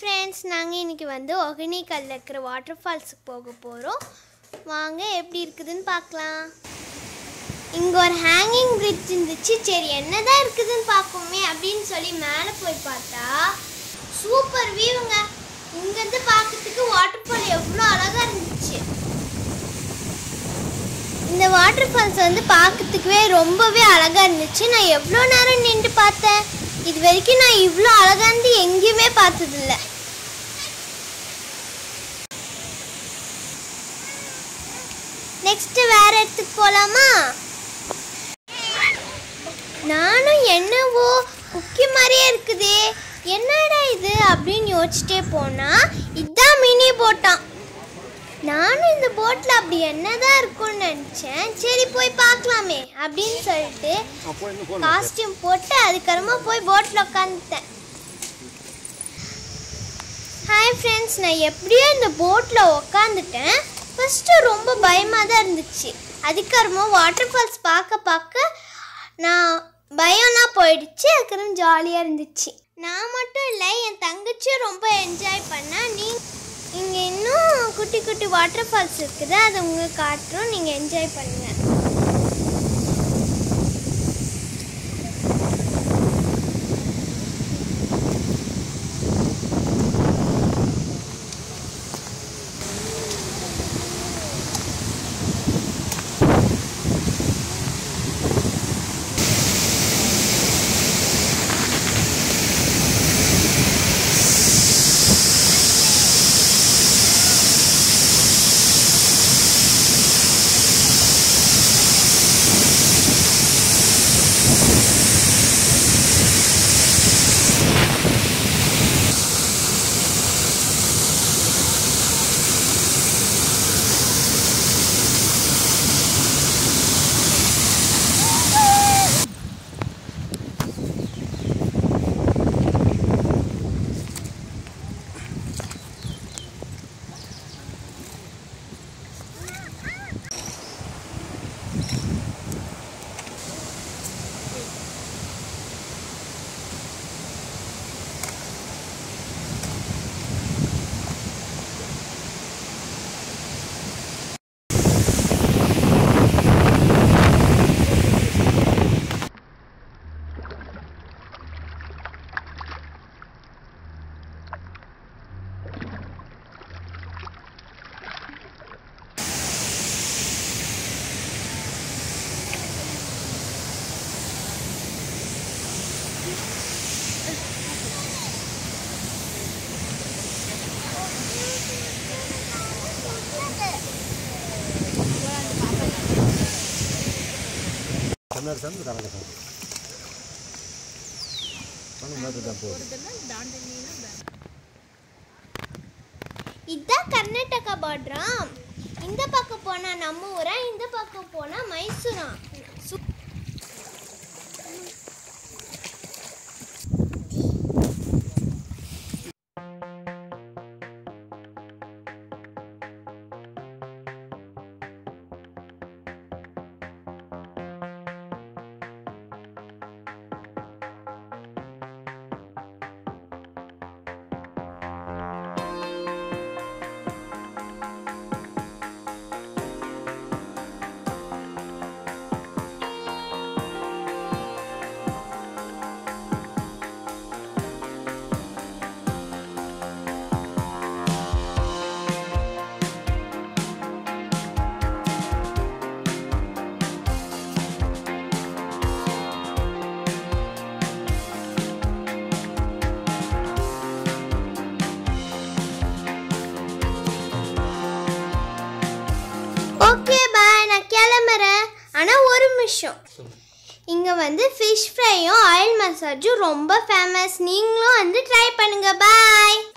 friends நாங்கள் இன்னைக்கு வந்து ஒகேனக்கல்ல இருக்கிற வாட்டர் ஃபால்ஸுக்கு போக போகிறோம் வாங்க எப்படி இருக்குதுன்னு பார்க்கலாம் இங்கே ஒரு ஹேங்கிங் பிரிட்ஜ் இருந்துச்சு சரி என்னதான் இருக்குதுன்னு பார்ப்போமே அப்படின்னு சொல்லி மேலே போய் பார்த்தா சூப்பர் வியூங்க இங்கேருந்து பார்க்கறதுக்கு வாட்டர் ஃபால் எவ்வளோ அழகாக இருந்துச்சு இந்த வாட்டர் ஃபால்ஸ் வந்து பார்க்கறதுக்கவே ரொம்பவே அழகாக இருந்துச்சு நான் எவ்வளோ நேரம் நின்று பார்த்தேன் இது வரைக்கும் நான் இவ்வளோ அழகாந்து எங்கேயுமே பார்த்ததில்ல நெக்ஸ்ட் வேற இடத்துக்கு போலாமா நானும் என்னவோ குக்கி மாதிரியே இருக்குதே என்னடா இது அப்படின்னு யோசிச்சிட்டே போனா இதான் மினி போட்டான் நானும் இந்த போட்டில் அப்படி என்னதான் இருக்கும்னு நினச்சேன் சரி போய் பார்க்கலாமே அப்படின்னு சொல்லிட்டு காஸ்டியூம் போட்டு அதுக்கப்புறமா போய் போட்டில் உட்காந்துட்டேன் ஹாய் ஃப்ரெண்ட்ஸ் நான் எப்படியோ இந்த போட்டில் உட்காந்துட்டேன் ஃபஸ்ட்டு ரொம்ப பயமாக தான் இருந்துச்சு அதுக்கப்புறமா வாட்டர் ஃபால்ஸ் பார்க்க பார்க்க நான் பயம்லாம் போயிடுச்சு அதுக்கப்புறம் ஜாலியாக இருந்துச்சு நான் மட்டும் இல்லை என் தங்கச்சியும் ரொம்ப என்ஜாய் பண்ணா நீ இங்கே இன்னும் குட்டி குட்டி வாட்டர் ஃபால்ஸ் இருக்குது அதை உங்களுக்கு காட்டுறோம் நீங்கள் என்ஜாய் பண்ணுங்கள் கண்ணாடி சேர்ந்து கலக்கட்டும் பணம் பார்த்துட்டா போதும் இதுதான் கர்நாடகா பார்டராம் இந்த பக்கம் போனா நம்ம ஊரா இந்த பக்கம் போனா மைசூரா சு- ஓகே பாய் நான் கிளம்புறேன் ஆனால் ஒரு நிமிஷம் இங்கே வந்து ஃபிஷ் ஃப்ரையும் ஆயில் மசாஜும் ரொம்ப ஃபேமஸ் நீங்களும் வந்து ட்ரை பண்ணுங்க பாய்